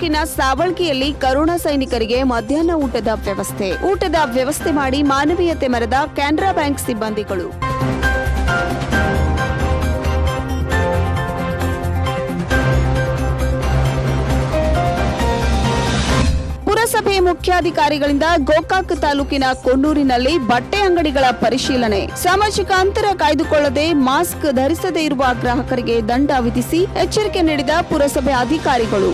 ತಾಲೂಕಿನ ಸಾವಳ್ಗಿಯಲ್ಲಿ ಕರುಣಾ ಸೈನಿಕರಿಗೆ ಮಧ್ಯಾಹ್ನ ಊಟದ ವ್ಯವಸ್ಥೆ ಊಟದ ವ್ಯವಸ್ಥೆ ಮಾಡಿ ಮಾನವೀಯತೆ ಮೆರೆದ ಕೆನರಾ ಬ್ಯಾಂಕ್ ಸಿಬ್ಬಂದಿಗಳು ಪುರಸಭೆ ಮುಖ್ಯಾಧಿಕಾರಿಗಳಿಂದ ಗೋಕಾಕ್ ತಾಲೂಕಿನ ಕೊಣ್ಣೂರಿನಲ್ಲಿ ಬಟ್ಟೆ ಅಂಗಡಿಗಳ ಪರಿಶೀಲನೆ ಸಾಮಾಜಿಕ ಅಂತರ ಕಾಯ್ದುಕೊಳ್ಳದೆ ಮಾಸ್ಕ್ ಧರಿಸದೇ ಇರುವ ಗ್ರಾಹಕರಿಗೆ ದಂಡ ವಿಧಿಸಿ ಎಚ್ಚರಿಕೆ ನೀಡಿದ ಪುರಸಭೆ ಅಧಿಕಾರಿಗಳು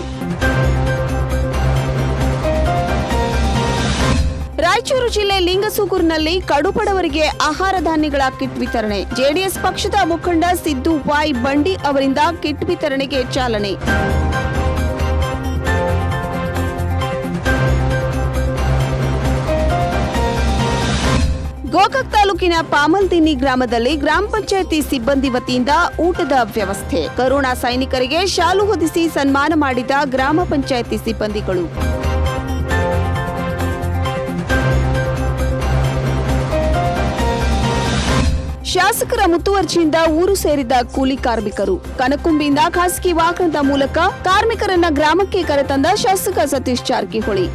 ರಾಯಚೂರು ಜಿಲ್ಲೆ ಲಿಂಗಸೂಗೂರಿನಲ್ಲಿ ಕಡುಬಡವರಿಗೆ ಆಹಾರ ಧಾನ್ಯಗಳ ಕಿಟ್ ವಿತರಣೆ ಜೆಡಿಎಸ್ ಪಕ್ಷದ ಮುಖಂಡ ಸಿದ್ದು ವಾಯ್ ಬಂಡಿ ಅವರಿಂದ ಕಿಟ್ ವಿತರಣೆಗೆ ಚಾಲನೆ ಗೋಕಾಕ್ ತಾಲೂಕಿನ ಪಾಮಲ್ದಿನ್ನಿ ಗ್ರಾಮದಲ್ಲಿ ಗ್ರಾಮ ಪಂಚಾಯತಿ ಸಿಬ್ಬಂದಿ ವತಿಯಿಂದ ಊಟದ ವ್ಯವಸ್ಥೆ ಕರುಣಾ ಸೈನಿಕರಿಗೆ ಶಾಲು ಹೊದಿಸಿ ಸನ್ಮಾನ ಮಾಡಿದ ಗ್ರಾಮ ಪಂಚಾಯತಿ ಸಿಬ್ಬಂದಿಗಳು ಶಾಸಕರ ಮುತುವರ್ಜಿಯಿಂದ ಊರು ಸೇರಿದ ಕೂಲಿ ಕಾರ್ಮಿಕರು ಕನಕುಂಬಿಯಿಂದ ಖಾಸಗಿ ವಾಹನದ ಮೂಲಕ ಕಾರ್ಮಿಕರನ್ನ ಗ್ರಾಮಕ್ಕೆ ಕರೆತಂದ ಶಾಸಕ ಸತೀಶ್ ಜಾರಕಿಹೊಳಿ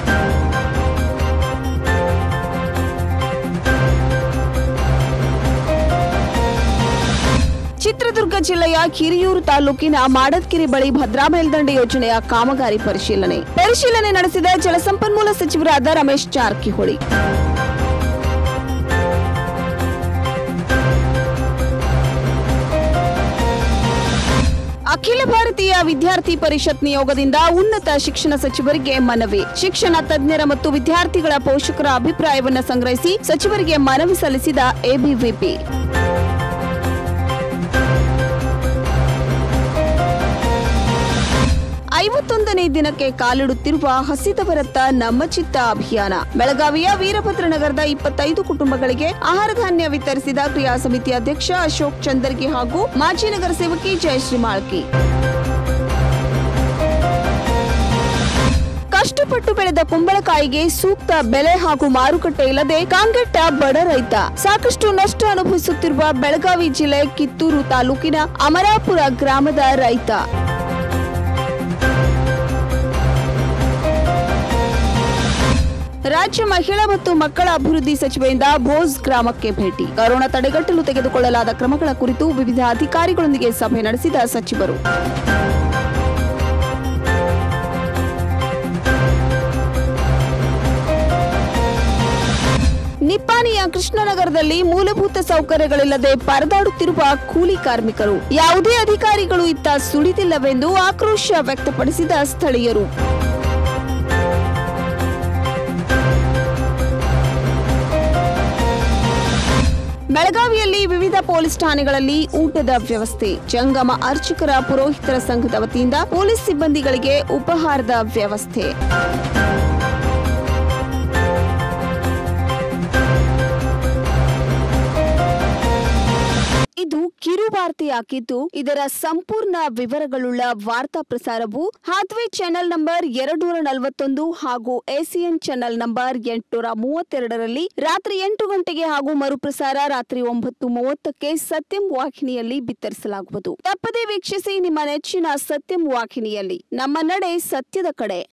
ಚಿತ್ರದುರ್ಗ ಜಿಲ್ಲೆಯ ಹಿರಿಯೂರು ತಾಲೂಕಿನ ಮಾಡದ್ಗಿರಿ ಬಳಿ ಭದ್ರಾ ಮೇಲ್ದಂಡೆ ಯೋಜನೆಯ ಕಾಮಗಾರಿ ಪರಿಶೀಲನೆ ಪರಿಶೀಲನೆ ನಡೆಸಿದ ಜಲಸಂಪನ್ಮೂಲ ಸಚಿವರಾದ ರಮೇಶ್ ಜಾರಕಿಹೊಳಿ ಅಖಿಲ ಭಾರತೀಯ ವಿದ್ಯಾರ್ಥಿ ಪರಿಷತ್ ನಿಯೋಗದಿಂದ ಉನ್ನತ ಶಿಕ್ಷಣ ಸಚಿವರಿಗೆ ಮನವಿ ಶಿಕ್ಷಣ ತಜ್ಞರ ಮತ್ತು ವಿದ್ಯಾರ್ಥಿಗಳ ಪೋಷಕರ ಅಭಿಪ್ರಾಯವನ್ನು ಸಂಗ್ರಹಿಸಿ ಸಚಿವರಿಗೆ ಮನವಿ ಸಲ್ಲಿಸಿದ ಎಬಿವಿಪಿ ಐವತ್ತೊಂದನೇ ದಿನಕ್ಕೆ ಕಾಲಿಡುತ್ತಿರುವ ಹಸಿದವರತ್ತ ನಮ್ಮ ಚಿತ್ತ ಅಭಿಯಾನ ಬೆಳಗಾವಿಯ ವೀರಭದ್ರ ನಗರದ ಇಪ್ಪತ್ತೈದು ಕುಟುಂಬಗಳಿಗೆ ಆಹಾರ ಧಾನ್ಯ ವಿತರಿಸಿದ ಕ್ರಿಯಾ ಸಮಿತಿ ಅಧ್ಯಕ್ಷ ಅಶೋಕ್ ಚಂದರ್ಗಿ ಹಾಗೂ ಮಾಜಿ ನಗರ ಸೇವಕಿ ಜಯಶ್ರೀ ಮಾಳ್ಕಿ ಕಷ್ಟಪಟ್ಟು ಬೆಳೆದ ಕುಂಬಳಕಾಯಿಗೆ ಸೂಕ್ತ ಬೆಲೆ ಹಾಗೂ ಮಾರುಕಟ್ಟೆ ಇಲ್ಲದೆ ಕಾಂಗೆಟ್ಟ ಬಡ ರೈತ ಸಾಕಷ್ಟು ನಷ್ಟ ಅನುಭವಿಸುತ್ತಿರುವ ಬೆಳಗಾವಿ ಜಿಲ್ಲೆ ಕಿತ್ತೂರು ತಾಲೂಕಿನ ಅಮರಾಪುರ ಗ್ರಾಮದ ರೈತ ರಾಜ್ಯ ಮಹಿಳಾ ಮತ್ತು ಮಕ್ಕಳ ಅಭಿವೃದ್ಧಿ ಸಚಿವೆಯಿಂದ ಭೋಸ್ ಗ್ರಾಮಕ್ಕೆ ಭೇಟಿ ಕರೋನಾ ತಡೆಗಟ್ಟಲು ತೆಗೆದುಕೊಳ್ಳಲಾದ ಕ್ರಮಗಳ ಕುರಿತು ವಿವಿಧ ಅಧಿಕಾರಿಗಳೊಂದಿಗೆ ಸಭೆ ನಡೆಸಿದ ಸಚಿವರು ನಿಪ್ಪಾಣಿಯ ಕೃಷ್ಣನಗರದಲ್ಲಿ ಮೂಲಭೂತ ಸೌಕರ್ಯಗಳಿಲ್ಲದೆ ಪರದಾಡುತ್ತಿರುವ ಕೂಲಿ ಕಾರ್ಮಿಕರು ಯಾವುದೇ ಅಧಿಕಾರಿಗಳು ಇತ್ತ ಸುಳಿದಿಲ್ಲವೆಂದು ಆಕ್ರೋಶ ವ್ಯಕ್ತಪಡಿಸಿದ ಸ್ಥಳೀಯರು ಬೆಳಗಾವಿಯಲ್ಲಿ ವಿವಿಧ ಪೊಲೀಸ್ ಠಾಣೆಗಳಲ್ಲಿ ಊಟದ ವ್ಯವಸ್ಥೆ ಜಂಗಮ ಅರ್ಚಕರ ಪುರೋಹಿತರ ಸಂಘದ ವತಿಯಿಂದ ಪೊಲೀಸ್ ಸಿಬ್ಬಂದಿಗಳಿಗೆ ಉಪಹಾರದ ವ್ಯವಸ್ಥೆ ಇದು ಕಿರು ವಾರ್ತೆಯಾಗಿದ್ದು ಇದರ ಸಂಪೂರ್ಣ ವಿವರಗಳುಳ್ಳ ವಾರ್ತಾ ಪ್ರಸಾರವು ಹಾತ್ವೆ ಚಾನೆಲ್ ನಂಬರ್ ಎರಡ್ನೂರ ನಲವತ್ತೊಂದು ಹಾಗೂ ಎಸಿಎನ್ ಚಾನೆಲ್ ನಂಬರ್ ಎಂಟುನೂರ ಮೂವತ್ತೆರಡರಲ್ಲಿ ರಾತ್ರಿ ಎಂಟು ಗಂಟೆಗೆ ಹಾಗೂ ಮರುಪ್ರಸಾರ ರಾತ್ರಿ ಒಂಬತ್ತು ಮೂವತ್ತಕ್ಕೆ ಸತ್ಯಂ ವಾಹಿನಿಯಲ್ಲಿ ಬಿತ್ತರಿಸಲಾಗುವುದು ತಪ್ಪದೇ ವೀಕ್ಷಿಸಿ ನಿಮ್ಮ ನೆಚ್ಚಿನ ಸತ್ಯಂ ವಾಹಿನಿಯಲ್ಲಿ ನಮ್ಮ ನಡೆ ಸತ್ಯದ ಕಡೆ